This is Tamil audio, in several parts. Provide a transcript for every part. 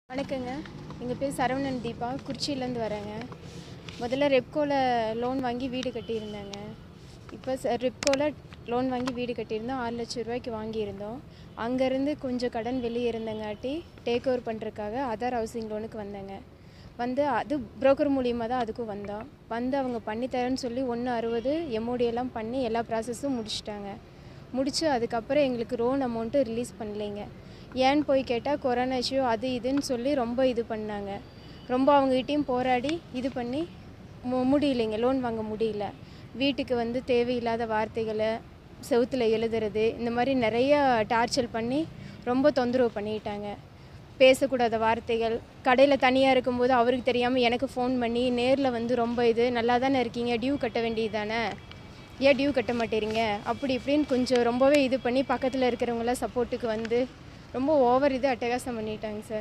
வணக்கங்க எங்கள் பேர் சரவணன் தீபா குறிச்சியிலேருந்து வரேங்க முதல்ல ரெப்கோவில் லோன் வாங்கி வீடு கட்டியிருந்தேங்க இப்போ ச ரெப்கோவில் லோன் வாங்கி வீடு கட்டியிருந்தோம் ஆறு லட்ச ரூபாய்க்கு வாங்கியிருந்தோம் அங்கேருந்து கொஞ்சம் கடன் வெளியே இருந்தங்காட்டி டேக் ஓவர் பண்ணுறதுக்காக அதர் ஹவுசிங் லோனுக்கு வந்தேங்க வந்து அது புரோக்கர் மூலியமாக தான் அதுக்கும் வந்தோம் வந்து அவங்க பண்ணித்தரேன்னு சொல்லி ஒன்று அறுபது எம்ஓடி எல்லாம் பண்ணி எல்லா ப்ராசஸும் முடிச்சிட்டாங்க முடிச்சு அதுக்கப்புறம் எங்களுக்கு லோன் அமௌண்ட்டு ரிலீஸ் பண்ணலைங்க ஏன்னு போய் கேட்டால் கொரோனா இஷ்யூ அது இதுன்னு சொல்லி ரொம்ப இது பண்ணாங்க ரொம்ப அவங்ககிட்டயும் போராடி இது பண்ணி மு முடியலைங்க லோன் வாங்க முடியல வீட்டுக்கு வந்து தேவையில்லாத வார்த்தைகளை செவுத்துல எழுதுறது இந்த மாதிரி நிறைய டார்ச்சர் பண்ணி ரொம்ப தொந்தரவு பண்ணிட்டாங்க பேசக்கூடாத வார்த்தைகள் கடையில் தனியாக இருக்கும்போது அவருக்கு தெரியாமல் எனக்கு ஃபோன் பண்ணி நேரில் வந்து ரொம்ப இது நல்லா தானே இருக்கீங்க டியூ கட்ட வேண்டியது தானே ஏன் டியூ கட்ட மாட்டேறீங்க அப்படி இப்படின்னு கொஞ்சம் ரொம்பவே இது பண்ணி பக்கத்தில் இருக்கிறவங்களாம் சப்போர்ட்டுக்கு வந்து ரொம்ப ஓவர் இது அட்டகாசம் பண்ணிட்டாங்க சார்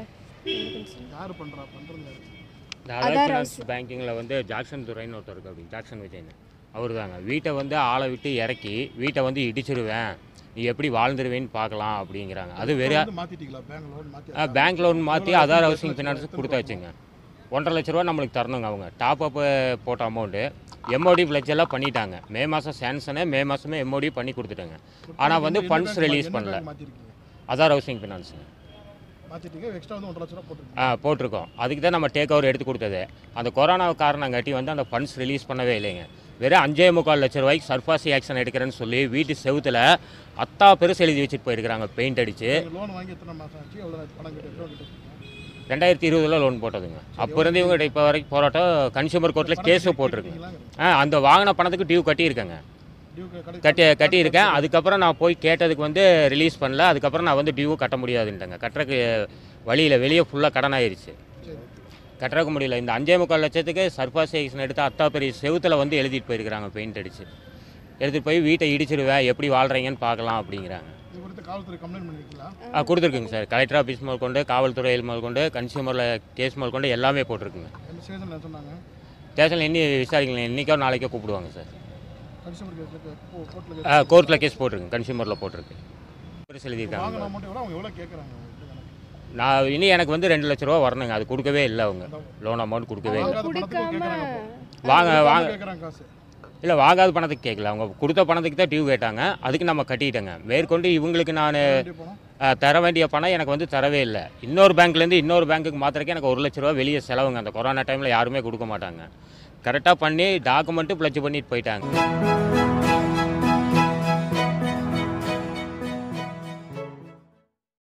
யார் பண்ணுறா பண்ணுறது யாரு இந்த அதார் ஃபினான்ஸ் பேங்கிங்கில் வந்து ஜாக்சன் துரைன்னு ஒருத்தர் இருக்கு அப்படி ஜாக்சன் விஜயன் அவர் தாங்க வீட்டை வந்து ஆளை விட்டு இறக்கி வீட்டை வந்து இடிச்சிருவேன் நீ எப்படி வாழ்ந்துருவேன்னு பார்க்கலாம் அப்படிங்கிறாங்க அது வெறும் வந்து மாற்றிட்டீங்களா பேங்க் லோன் மாற்றி பேங்க் லோன் மாற்றி ஆதார் ஹவுசிங் ஃபினான்ஸுக்கு கொடுத்தாச்சுங்க ஒன்றரை லட்ச ரூபா நம்மளுக்கு தரணுங்க அவங்க டாப் அப் போட்ட அமௌண்ட்டு எம்ஓடி பிளட்ஜ் எல்லாம் பண்ணிட்டாங்க மே மாதம் சேன்சனு மே மாதமே எம்ஓடி பண்ணி கொடுத்துட்டாங்க ஆனால் வந்து ஃபண்ட்ஸ் ரிலீஸ் பண்ணல மாற்றிருக்கீங்க ஆதார் ஹவுசிங் ஃபினான்ஸுங்க மாற்றிட்டீங்க எக்ஸ்ட்ரா வந்து ஒன்றரை லட்ச ரூபா போட்டுருக்கீங்க ஆ போட்டிருக்கோம் அதுக்கு தான் நம்ம டேக் ஓவர் எடுத்து கொடுத்தது அந்த கொரோனா காரணங்காட்டி வந்து அந்த ஃபண்ட்ஸ் ரிலீஸ் பண்ணவே இல்லைங்க வெறும் அஞ்சே முக்கால் லட்ச ரூபாய்க்கு சர்ஃபாசி ஆக்ஷன் எடுக்கிறேன்னு சொல்லி வீட்டு செவுத்துல அத்தா பெருசு எழுதி வச்சுட்டு போயிருக்கிறாங்க பெயிண்ட் அடிச்சு லோன் வாங்கி எத்தனை மாதம் ஆச்சு எவ்வளோ பணம் கிட்ட எவ்வளோ கிட்ட ரெண்டாயிரத்தி இருபதுல லோன் போட்டதுங்க அப்போ இருந்து இவங்க இப்போ வரைக்கும் போராட்டம் கன்சியூமர் கோர்ட்டில் கேஸும் போட்டிருக்குங்க ஆ அந்த வாங்கின பணத்துக்கு டியூ கட்டியிருக்கேங்க டியூ கடை கட்டி கட்டியிருக்கேன் அதுக்கப்புறம் நான் போய் கேட்டதுக்கு வந்து ரிலீஸ் பண்ணல அதுக்கப்புறம் நான் வந்து டியூ கட்ட முடியாதுன்ட்டேங்க கட்டுறதுக்கு வழியில் வெளியே ஃபுல்லாக கடன் ஆயிருச்சு சரி கட்டுறக்க முடியல இந்த அஞ்சே முக்கால் லட்சத்துக்கு சர்பாசேஷன் எடுத்து அத்தா பெரிய செவுத்துல வந்து எழுதிட்டு போயிருக்கிறாங்க பெயிண்ட் அடிச்சு எடுத்துகிட்டு போய் வீட்டை இடிச்சிருவேன் எப்படி வாழ்கிறீங்கன்னு பார்க்கலாம் அப்படிங்கிறாங்க இது குறித்து காவல்துறை கம்ப்ளைண்ட் பண்ணிருக்கீங்களா ஆ கொடுத்துருக்குங்க சார் கலெக்டர் ஆஃபீஸ் முதல் கொண்டு காவல்துறையில் முதல் கொண்டு கன்சியூமரில் கேஸ் முதல் கொண்டு எல்லாமே போட்டிருக்குங்க எந்த ஸ்டேஷனில் என்ன சொன்னாங்க ஸ்டேஷனில் இன்னி விசாரிக்கல இன்றைக்கோ நாளைக்கோ கூப்பிடுவாங்க சார் கன்சியூமர் கேஸில் கோர்ட்டில் ஆ கோர்ட்டில் கேஸ் போட்டிருக்கு கன்சியூமரில் போட்டிருக்கு பெருசு எழுதியிருக்காங்க வாங்கின அமௌண்ட் எவ்வளோ அவங்க எவ்வளோ கேட்குறாங்க நான் இனி எனக்கு வந்து ரெண்டு லட்ச ரூபா வரணுங்க அது கொடுக்கவே இல்லை அவங்க லோன் அமௌண்ட் கொடுக்கவே இல்லை கொடுக்காம வாங்க வாங்க கேட்குறாங்க காசு இல்லை வாங்காத பணத்துக்கு கேட்கல அவங்க கொடுத்த பணத்துக்கு தான் டியூ கேட்டாங்க அதுக்கு நம்ம கட்டிட்டேங்க மேற்கொண்டு இவங்களுக்கு நான் வேண்டிய பணம் தர வேண்டிய பணம் எனக்கு வந்து தரவே இல்லை இன்னொரு பேங்க்லேருந்து இன்னொரு பேங்க்குக்கு மாத்திரக்கே எனக்கு ஒரு லட்ச ரூபா வெளியே செலவுங்க அந்த கொரோனா டைமில் யாருமே கொடுக்க மாட்டாங்க கரெக்டாக பண்ணி டாக்குமெண்ட்டு ப்ளச் பண்ணிட்டு போயிட்டாங்க